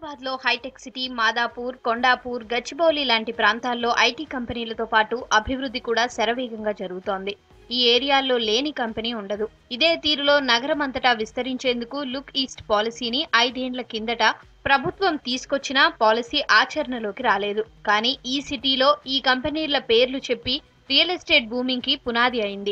హైదరాబాద్ లో hitech city Madhapur Kondapur Gachibowli లాంటి ప్రాంతాల్లో ఐటీ కంపెనీలతో పాటు అభివృద్ధి కూడా శరవేగంగా జరుగుతోంది ఈ ఏరియాల్లో లేని కంపెనీ ఉండదు ఇదే తీరులో నగరం అంతటా విస్తరించేందుకు లుక్ ఈస్ట్ పాలసీని ఐదేండ్ల కిందట ప్రభుత్వం తీసుకొచ్చినా పాలసీ ఆచరణలోకి రాలేదు కానీ ఈ సిటీలో ఈ కంపెనీల పేర్లు చెప్పి రియల్ ఎస్టేట్ బూమింగ్ కి పునాది అయింది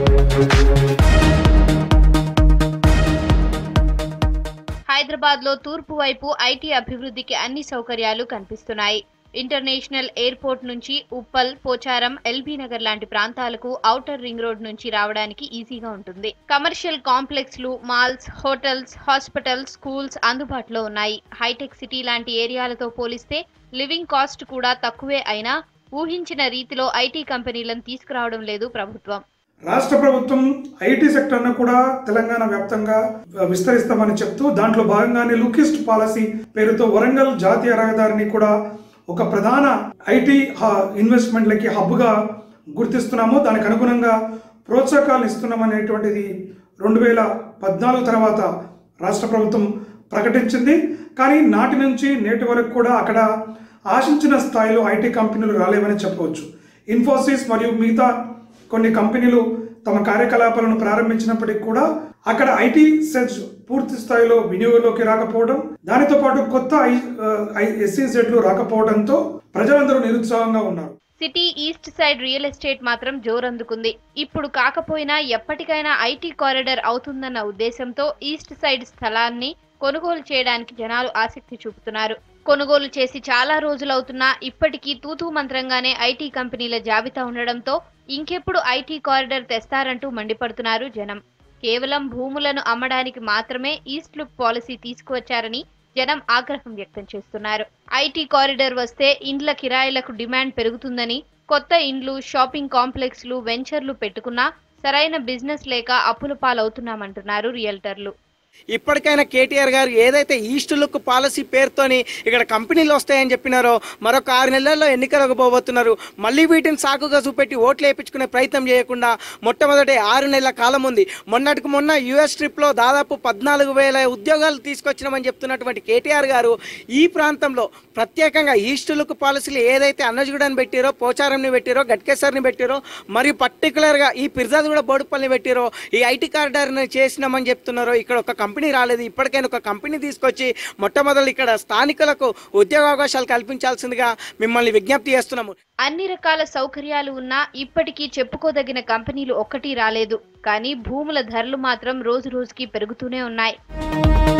హైదరాబాద్ లో తూర్పు వైపు ఐటీ అభివృద్ధికి అన్ని సౌకర్యాలు కనిపిస్తున్నాయి ఇంటర్నేషనల్ ఎయిర్పోర్ట్ నుంచి ఉప్పల్ పోచారం ఎల్బీ నగర్ లాంటి ప్రాంతాలకు ఔటర్ రింగ్ రోడ్ నుంచి రావడానికి ఈజీగా ఉంటుంది కమర్షియల్ కాంప్లెక్స్లు మాల్స్ హోటల్స్ హాస్పిటల్స్ స్కూల్స్ అందుబాటులో ఉన్నాయి హైటెక్ సిటీ లాంటి ఏరియాలతో పోలిస్తే లివింగ్ కాస్ట్ కూడా తక్కువే అయినా ఊహించిన రీతిలో ఐటీ కంపెనీలను తీసుకురావడం లేదు ప్రభుత్వం రాష్ట్ర ప్రభుత్వం ఐటీ సెక్టర్ను కూడా తెలంగాణ వ్యాప్తంగా విస్తరిస్తామని చెప్తూ దాంట్లో భాగంగానే లుకిస్ట్ పాలసీ పేరుతో వరంగల్ జాతీయ రహదారిని కూడా ఒక ప్రధాన ఐటీ ఇన్వెస్ట్మెంట్లకి హబ్గా గుర్తిస్తున్నాము దానికి అనుగుణంగా ప్రోత్సాహకాలు ఇస్తున్నామనేటువంటిది రెండు వేల పద్నాలుగు తర్వాత రాష్ట్ర ప్రభుత్వం ప్రకటించింది కానీ నాటి నుంచి నేటి వరకు కూడా అక్కడ ఆశించిన స్థాయిలో ఐటీ కంపెనీలు రాలేవని చెప్పవచ్చు ఇన్ఫోసిస్ మరియు మిగతా కొన్ని కంపెనీలు తమ కార్యకలాపాలను ప్రారంభించినప్పటికీ కూడా అక్కడ ఐటీ సెట్స్ పూర్తి స్థాయిలో వినియోగంలోకి రాకపోవడం దానితో పాటు కొత్త ఎస్సీజెడ్లు రాకపోవడంతో ప్రజలందరూ నిరుత్సాహంగా ఉన్నారు city east side real estate మాత్రం జోరందుకుంది ఇప్పుడు కాకపోయినా ఎప్పటికైనా ఐటీ కారిడార్ అవుతుందన్న ఉద్దేశంతో ఈస్ట్ సైడ్ స్థలాన్ని కొనుగోలు చేయడానికి జనాలు ఆసక్తి చూపుతున్నారు కొనుగోలు చేసి చాలా రోజులవుతున్నా ఇప్పటికీ తూతూ మంత్రంగానే ఐటీ కంపెనీల జాబితా ఉండడంతో ఇంకెప్పుడు ఐటీ కారిడార్ తెస్తారంటూ మండిపడుతున్నారు జనం కేవలం భూములను అమ్మడానికి మాత్రమే ఈస్ట్ లుక్ పాలసీ తీసుకువచ్చారని జనం ఆగ్రహం వ్యక్తం చేస్తున్నారు ఐటీ కారిడార్ వస్తే ఇండ్ల కిరాయిలకు డిమాండ్ పెరుగుతుందని కొత్త ఇండ్లు షాపింగ్ కాంప్లెక్స్లు వెంచర్లు పెట్టుకున్నా సరైన బిజినెస్ లేక అప్పుల పాలవుతున్నామంటున్నారు రియల్టర్లు ఇప్పటికైనా కేటీఆర్ గారు ఏదైతే ఈస్ట్ లుక్ పాలసీ పేరుతోని ఇక్కడ కంపెనీలు వస్తాయని చెప్పినారో మరొక ఆరు నెలల్లో ఎన్నికలకు పోబోతున్నారు మళ్ళీ వీటిని సాకుగా చూపెట్టి ఓట్లు వేయించుకునే ప్రయత్నం చేయకుండా మొట్టమొదటి ఆరు నెలల కాలం ఉంది మొన్నటికి మొన్న యుఎస్ ట్రిప్లో దాదాపు పద్నాలుగు వేల ఉద్యోగాలు తీసుకొచ్చినామని చెప్తున్నటువంటి కేటీఆర్ గారు ఈ ప్రాంతంలో ప్రత్యేకంగా ఈస్ట్ లుక్ పాలసీలు ఏదైతే అన్నజగూడని పెట్టారో పోచారంని పెట్టారో గట్కేసర్ని పెట్టారో మరియు పర్టికులర్గా ఈ పిర్జాద్ కూడా బోడుపల్లిని పెట్టారో ఈ ఐటీ కారిడార్ని చేసినామని చెప్తున్నారో ఇక్కడ ఒక కంపెనీ రాలేదు ఇప్పటికైనా ఒక కంపెనీ తీసుకొచ్చి మొట్టమొదటి ఇక్కడ స్థానికులకు ఉద్యోగావకాశాలు కల్పించాల్సిందిగా మిమ్మల్ని విజ్ఞప్తి చేస్తున్నాము అన్ని రకాల సౌకర్యాలు ఉన్నా ఇప్పటికీ చెప్పుకోదగిన కంపెనీలు ఒక్కటి రాలేదు కానీ భూముల ధరలు మాత్రం రోజు రోజుకి పెరుగుతూనే ఉన్నాయి